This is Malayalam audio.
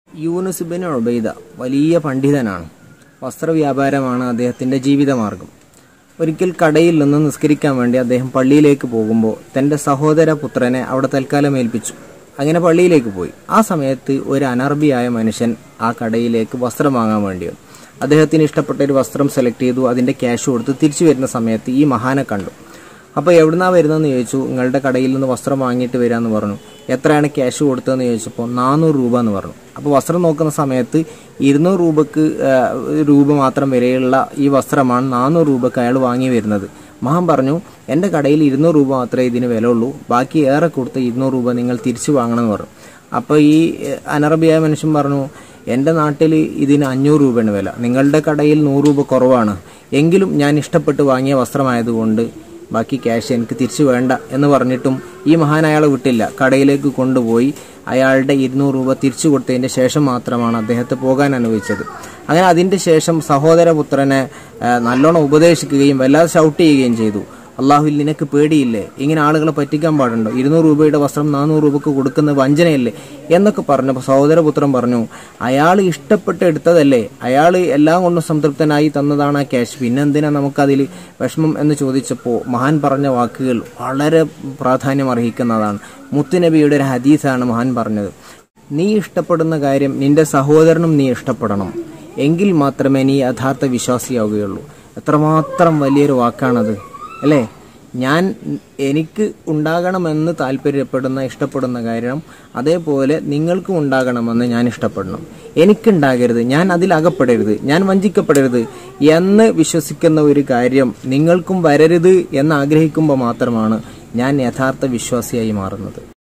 യൂനുസ് ബിൻ ഉബൈദ വലിയ പണ്ഡിതനാണ് വസ്ത്രവ്യാപാരമാണ് അദ്ദേഹത്തിൻ്റെ ജീവിതമാർഗം ഒരിക്കൽ കടയിൽ നിന്ന് നിസ്കരിക്കാൻ വേണ്ടി അദ്ദേഹം പള്ളിയിലേക്ക് പോകുമ്പോൾ തൻ്റെ സഹോദര പുത്രനെ അവിടെ തൽക്കാലം ഏൽപ്പിച്ചു അങ്ങനെ പള്ളിയിലേക്ക് പോയി ആ സമയത്ത് ഒരു അനർബിയായ മനുഷ്യൻ ആ കടയിലേക്ക് വസ്ത്രം വാങ്ങാൻ വേണ്ടി വന്നു അദ്ദേഹത്തിന് ഇഷ്ടപ്പെട്ട ഒരു വസ്ത്രം സെലക്ട് ചെയ്തു അതിൻ്റെ ക്യാഷ് കൊടുത്ത് തിരിച്ചു വരുന്ന സമയത്ത് ഈ മഹാനെ കണ്ടു അപ്പോൾ എവിടുന്നാ വരുന്നതെന്ന് ചോദിച്ചു നിങ്ങളുടെ കടയിൽ നിന്ന് വസ്ത്രം വാങ്ങിയിട്ട് വരാമെന്ന് പറഞ്ഞു എത്രയാണ് ക്യാഷ് കൊടുത്തതെന്ന് ചോദിച്ചപ്പോൾ നാനൂറ് രൂപ എന്ന് പറഞ്ഞു അപ്പോൾ വസ്ത്രം നോക്കുന്ന സമയത്ത് ഇരുന്നൂറ് രൂപക്ക് ആ, രൂപ മാത്രം വിലയുള്ള ഈ വസ്ത്രമാണ് നാനൂറ് രൂപക്ക് അയാൾ വാങ്ങി വരുന്നത് മഹാൻ പറഞ്ഞു എൻ്റെ കടയിൽ ഇരുന്നൂറ് രൂപ മാത്രമേ ഇതിന് വില ഉള്ളൂ ബാക്കി ഏറെ കൊടുത്ത ഇരുന്നൂറ് രൂപ നിങ്ങൾ തിരിച്ചു വാങ്ങണമെന്ന് പറഞ്ഞു അപ്പോൾ ഈ ഏഹ്, അനറബിയായ മനുഷ്യൻ പറഞ്ഞു എൻ്റെ നാട്ടിൽ ഇതിന് അഞ്ഞൂറ് രൂപയാണ് വില നിങ്ങളുടെ കടയിൽ നൂറ് രൂപ കുറവാണ് എങ്കിലും ഞാൻ ഇഷ്ടപ്പെട്ട് വാങ്ങിയ വസ്ത്രമായതുകൊണ്ട് ബാക്കി ക്യാഷ് എനിക്ക് തിരിച്ചു വേണ്ട എന്ന് പറഞ്ഞിട്ടും ഈ മഹാൻ അയാളെ വിട്ടില്ല കടയിലേക്ക് കൊണ്ടുപോയി അയാളുടെ ഇരുന്നൂറ് രൂപ തിരിച്ചു കൊടുത്തതിൻ്റെ ശേഷം മാത്രമാണ് അദ്ദേഹത്തെ പോകാൻ അനുവദിച്ചത് അങ്ങനെ അതിൻ്റെ ശേഷം സഹോദരപുത്രനെ ആ, നല്ലോണം ഉപദേശിക്കുകയും വല്ലാതെ ഷൗട്ട് ചെയ്യുകയും ചെയ്തു അള്ളാഹുവിൽ നിനക്ക് പേടിയില്ലേ ഇങ്ങനെ ആളുകളെ പറ്റിക്കാൻ പാടുണ്ടോ ഇരുന്നൂറ് രൂപയുടെ വസ്ത്രം നാനൂറ് രൂപക്ക് കൊടുക്കുന്ന വഞ്ചനയല്ലേ എന്നൊക്കെ പറഞ്ഞപ്പോൾ സഹോദരപുത്രൻ പറഞ്ഞു അയാൾ ഇഷ്ടപ്പെട്ട് എടുത്തതല്ലേ അയാൾ എല്ലാം കൊണ്ടും സംതൃപ്തനായി തന്നതാണ് ആ ക്യാഷ് പിന്നെന്തിനാ നമുക്കതിൽ വിഷമം എന്ന് ചോദിച്ചപ്പോൾ മഹാൻ പറഞ്ഞ വാക്കുകൾ വളരെ പ്രാധാന്യം അർഹിക്കുന്നതാണ് മുത്തുനബിയുടെ ഒരു ഹദീസാണ് മഹാൻ പറഞ്ഞത് നീ ഇഷ്ടപ്പെടുന്ന കാര്യം നിന്റെ സഹോദരനും നീ ഇഷ്ടപ്പെടണം എങ്കിൽ മാത്രമേ നീ യഥാർത്ഥ വിശ്വാസിയാവുകയുള്ളൂ എത്രമാത്രം വലിയൊരു വാക്കാണത് അല്ലേ ഞാൻ എനിക്ക് ഉണ്ടാകണമെന്ന് താല്പര്യപ്പെടുന്ന ഇഷ്ടപ്പെടുന്ന കാര്യം അതേപോലെ നിങ്ങൾക്കും ഉണ്ടാകണമെന്ന് ഞാൻ ഇഷ്ടപ്പെടണം എനിക്കുണ്ടാകരുത് ഞാൻ അതിൽ അകപ്പെടരുത് ഞാൻ വഞ്ചിക്കപ്പെടരുത് എന്ന് വിശ്വസിക്കുന്ന ഒരു കാര്യം നിങ്ങൾക്കും വരരുത് എന്ന് ആഗ്രഹിക്കുമ്പോൾ മാത്രമാണ് ഞാൻ യഥാർത്ഥ വിശ്വാസിയായി മാറുന്നത്